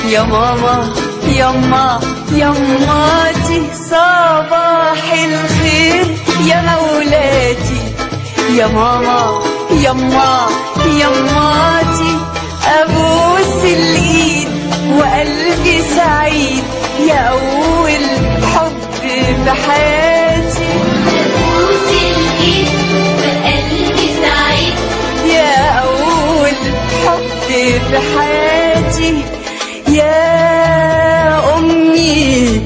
يا ماما يما يماتي صباح الخير يا مولاتي يا ماما يما يماتي ابوس الايد وقلبي سعيد يا اول حب في حياتي بوس الايد وقلبي سعيد يا أول حب في حياتي يا أمي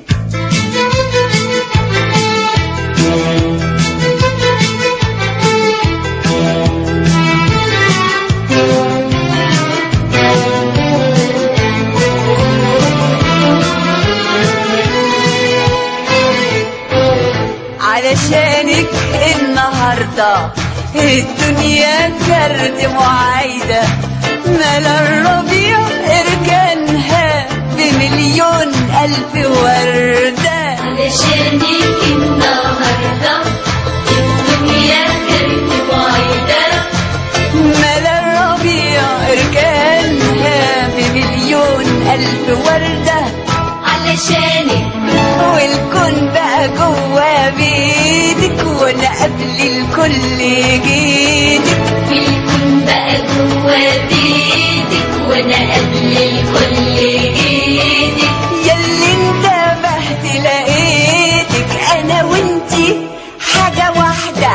علشانك النهاردة الدنيا كرد معايدة ملا الربيع اركانها بمليون ألف وردة علشانك النهارده الدنيا كانت بعيدة ملا الربيع اركانها بمليون ألف وردة علشانك والكون بقى جوا بيدك وانا قبل الكل جيدك الكون بقى جوا بيتك وانا قبل الكل جيتك ياللي انتبهت لقيتك انا وانتي حاجة واحدة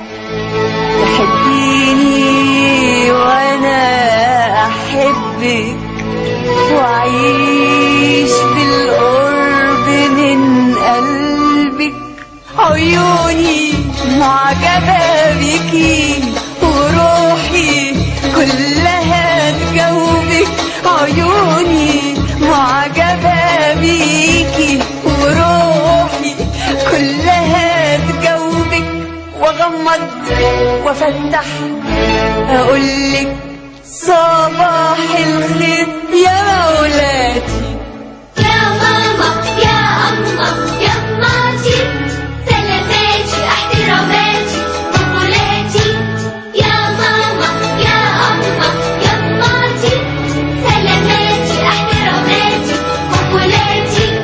تحبيني وانا احبك واعيش بالقرب من قلبك عيوني معجبة بيكي وروحي كلها تجاوبك عيوني معجبة بيكي وروحي كلها تجاوبك واغمض وافتح اقولك صباح الخير يا مولاتي يا ماما يا أما يا ماتي سلاماتي احتراماتي قبولاتي يا ماما يا أما يا ماتي سلاماتي احتراماتي قبولاتي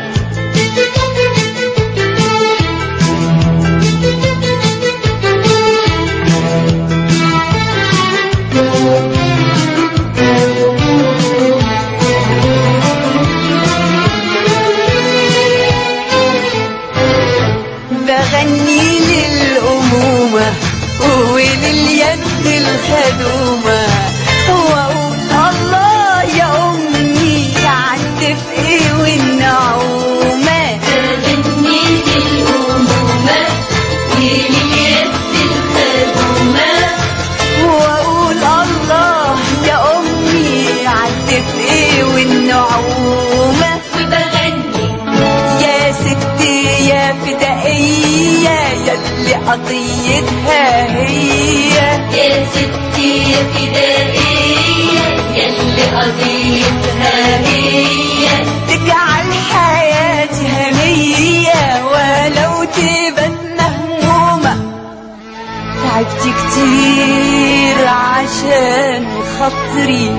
بغني للأمومة ولليد الخدومة وأقول الله يا أمي عالدفء والنعومة بغني للأمومة ولليد الخدومة وأقول الله يا أمي عالدفء والنعومة وبغني يا ستي يا فدائية يلي قضيتها هي يا ستي يا فدائية يلي قضيتها هي تجعل حياتي هنية ولو تبت مهمومة تعبت كتير عشان خاطري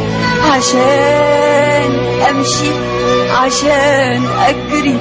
عشان أمشي عشان أجري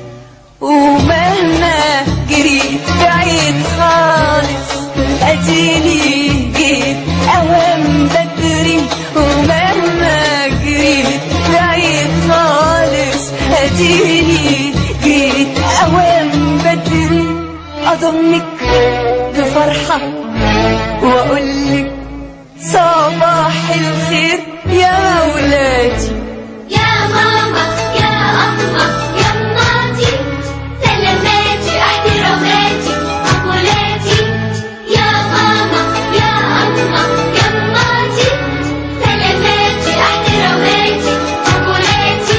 ومهما جريت بعيد خالص أديني جيت أوام بدري ومهما جريت بعيد خالص أديني جيت أوام بدري أضمك بفرحة وأقولك صباح الخير يا ولادي يا ماما يا أما يا ماتي سلاماتي احتراماتي قبولاتي يا ماما يا أما يا ماتي سلاماتي احتراماتي قبولاتي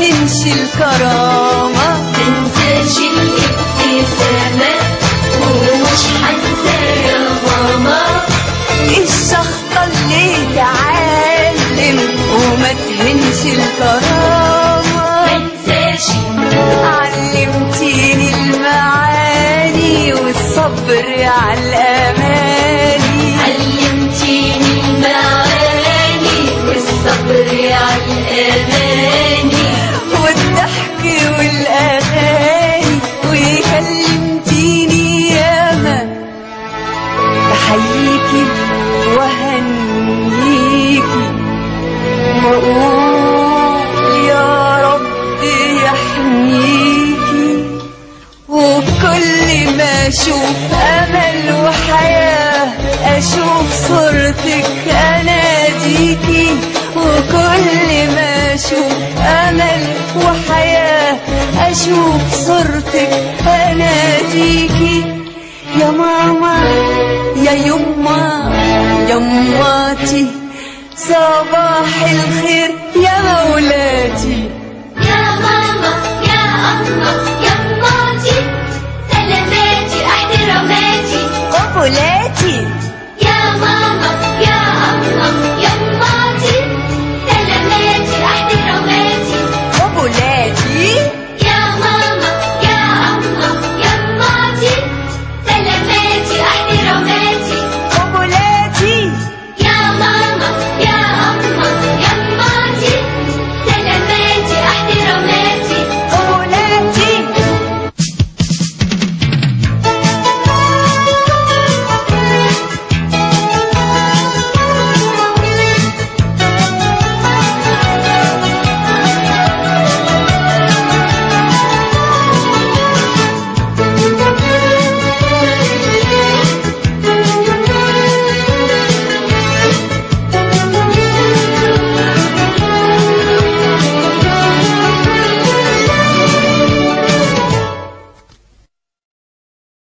تهنش الكرامة منساش الابتسامة ومش حنسى يا ماما الشخطة اللي تعلم وما تهنش الكرامة منساش علمتيني المعاني والصبر على الأماني علمتيني المعاني والصبر على الأماني والضحك والأغاني وكلمتيني ياما بحييكي وهنيكي وأقول يا رب يحميكي وكل ما أشوف أمل وحياة أشوف صورتك أناديكي وكل ما أشوف أمل وحياة أشوف صورتك أناديكي يا ماما يا يما يا ماتي صباح الخير يا مولاتي يا ماما يا أما يا ماتي سلاماتي احتراماتي قبلاتي